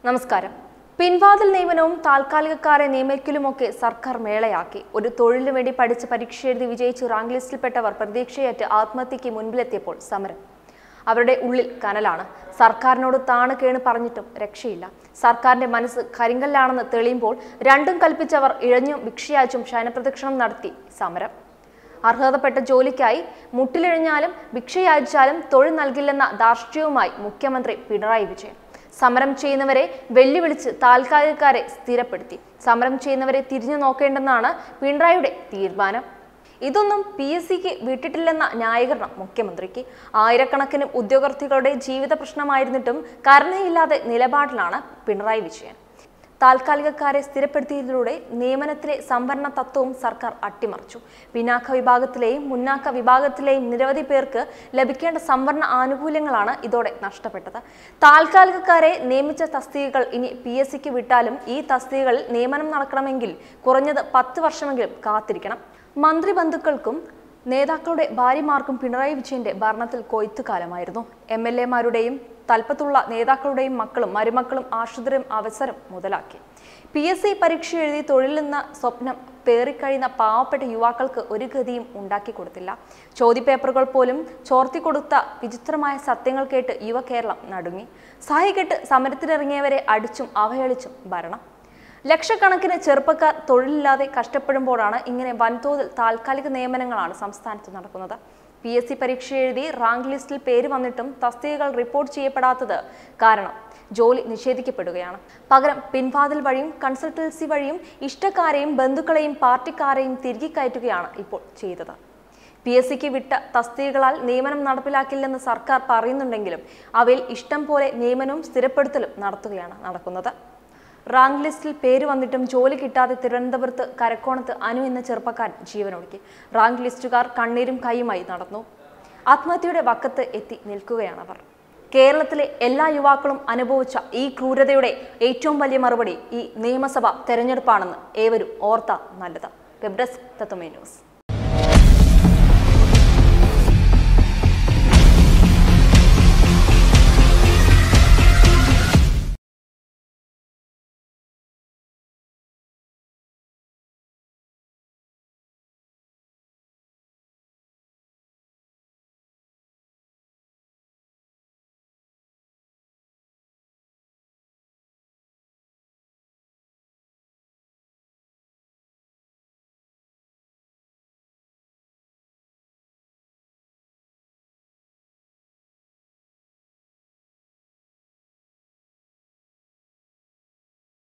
നമസ്കാരം പിൻവാതിൽ നിയമനവും താൽക്കാലികക്കാരെ നിയമിക്കലുമൊക്കെ സർക്കാർ മേളയാക്കി ഒരു തൊഴിലിനു വേണ്ടി പഠിച്ച് പരീക്ഷ എഴുതി വിജയിച്ച് റാങ്ക് ലിസ്റ്റിൽപ്പെട്ടവർ പ്രതീക്ഷയേറ്റ് ആത്മഹത്യക്ക് മുൻപിലെത്തിയപ്പോൾ സമരം അവരുടെ ഉള്ളിൽ കനലാണ് സർക്കാരിനോട് താണ് കേണ് പറഞ്ഞിട്ടും രക്ഷയില്ല സർക്കാരിന്റെ മനസ്സ് കരിങ്കല്ലാണെന്ന് തെളിയുമ്പോൾ രണ്ടും കൽപ്പിച്ചവർ ഇഴഞ്ഞും ഭിക്ഷയാച്ചും ശയനപ്രദക്ഷിണം നടത്തി സമരം അർഹതപ്പെട്ട ജോലിക്കായി മുട്ടിലിഴഞ്ഞാലും ഭിക്ഷയാചാലും തൊഴിൽ നൽകില്ലെന്ന ധാർഷ്ട്യവുമായി മുഖ്യമന്ത്രി പിണറായി വിജയൻ സമരം ചെയ്യുന്നവരെ വെല്ലുവിളിച്ച് താൽക്കാലികക്കാരെ സ്ഥിരപ്പെടുത്തി സമരം ചെയ്യുന്നവരെ തിരിഞ്ഞു നോക്കേണ്ടെന്നാണ് പിണറായിയുടെ തീരുമാനം ഇതൊന്നും പി എസ് സിക്ക് വിട്ടിട്ടില്ലെന്ന ന്യായീകരണം മുഖ്യമന്ത്രിക്ക് ആയിരക്കണക്കിന് ഉദ്യോഗാർത്ഥികളുടെ ജീവിത പ്രശ്നമായിരുന്നിട്ടും കരുണയില്ലാതെ നിലപാടിലാണ് പിണറായി വിജയൻ താൽക്കാലികക്കാരെ സ്ഥിരപ്പെടുത്തിയതിലൂടെ നിയമനത്തിലെ സംവരണ തത്വവും സർക്കാർ അട്ടിമറിച്ചു പിന്നാക്ക വിഭാഗത്തിലെയും മുന്നാക്ക വിഭാഗത്തിലെയും നിരവധി പേർക്ക് ലഭിക്കേണ്ട സംവരണ ആനുകൂല്യങ്ങളാണ് ഇതോടെ നഷ്ടപ്പെട്ടത് താൽക്കാലികക്കാരെ നിയമിച്ച തസ്തികകൾ ഇനി പി എസ് സിക്ക് വിട്ടാലും ഈ തസ്തികകളിൽ നിയമനം നടക്കണമെങ്കിൽ കുറഞ്ഞത് പത്ത് വർഷമെങ്കിലും കാത്തിരിക്കണം മന്ത്രി ബന്ധുക്കൾക്കും നേതാക്കളുടെ ഭാര്യമാർക്കും പിണറായി വിജയന്റെ ഭരണത്തിൽ കൊയ്ത്തുകാലമായിരുന്നു എം എൽ എമാരുടെയും തൽപ്പത്തുള്ള നേതാക്കളുടെയും മക്കളും മരുമക്കളും ആശ്രിതരും അവസരം മുതലാക്കി പി എസ് സി പരീക്ഷ എഴുതി തൊഴിലെന്ന സ്വപ്നം പേറിക്കഴിയുന്ന പാവപ്പെട്ട യുവാക്കൾക്ക് ഒരു ഗതിയും ഉണ്ടാക്കി കൊടുത്തില്ല ചോദ്യപേപ്പറുകൾ പോലും ചോർത്തിക്കൊടുത്ത വിചിത്രമായ സത്യങ്ങൾ കേട്ട് യുവ കേരളം നടുങ്ങി സഹായിക്കെട്ട് സമരത്തിനിറങ്ങിയവരെ അടിച്ചും അവഹേളിച്ചും ഭരണം ലക്ഷക്കണക്കിന് ചെറുപ്പക്കാർ തൊഴിലില്ലാതെ കഷ്ടപ്പെടുമ്പോഴാണ് ഇങ്ങനെ വൻതോതിൽ താൽക്കാലിക നിയമനങ്ങളാണ് സംസ്ഥാനത്ത് നടക്കുന്നത് പി എസ് സി പരീക്ഷ എഴുതി റാങ്ക് ലിസ്റ്റിൽ പേര് വന്നിട്ടും തസ്തികകൾ റിപ്പോർട്ട് ചെയ്യപ്പെടാത്തത് കാരണം ജോലി നിഷേധിക്കപ്പെടുകയാണ് പകരം പിൻവാതിൽ വഴിയും കൺസൾട്ടൻസി വഴിയും ഇഷ്ടക്കാരെയും ബന്ധുക്കളെയും പാർട്ടിക്കാരെയും തിരികെ കയറ്റുകയാണ് ഇപ്പോൾ ചെയ്തത് പി എസ് സിക്ക് വിട്ട തസ്തികകളാൽ നിയമനം നടപ്പിലാക്കില്ലെന്ന് സർക്കാർ പറയുന്നുണ്ടെങ്കിലും അവയിൽ ഇഷ്ടം പോലെ നിയമനവും സ്ഥിരപ്പെടുത്തലും നടത്തുകയാണ് നടക്കുന്നത് റാങ്ക് ലിസ്റ്റിൽ പേര് വന്നിട്ടും ജോലി കിട്ടാതെ തിരുവനന്തപുരത്ത് കരക്കോണത്ത് അനു എന്ന ചെറുപ്പക്കാരൻ ജീവനൊടുക്കി റാങ്ക് ലിസ്റ്റുകാർ കണ്ണീരും കൈയുമായി നടന്നു ആത്മഹത്യയുടെ വക്കത്ത് എത്തി നിൽക്കുകയാണവർ കേരളത്തിലെ എല്ലാ യുവാക്കളും അനുഭവിച്ച ഈ ക്രൂരതയുടെ ഏറ്റവും വലിയ മറുപടി ഈ നിയമസഭ തെരഞ്ഞെടുപ്പാണെന്ന് ഏവരും ഓർത്ത നല്ലത് വെബ് ഡെസ്ക് തത്വമേ ന്യൂസ്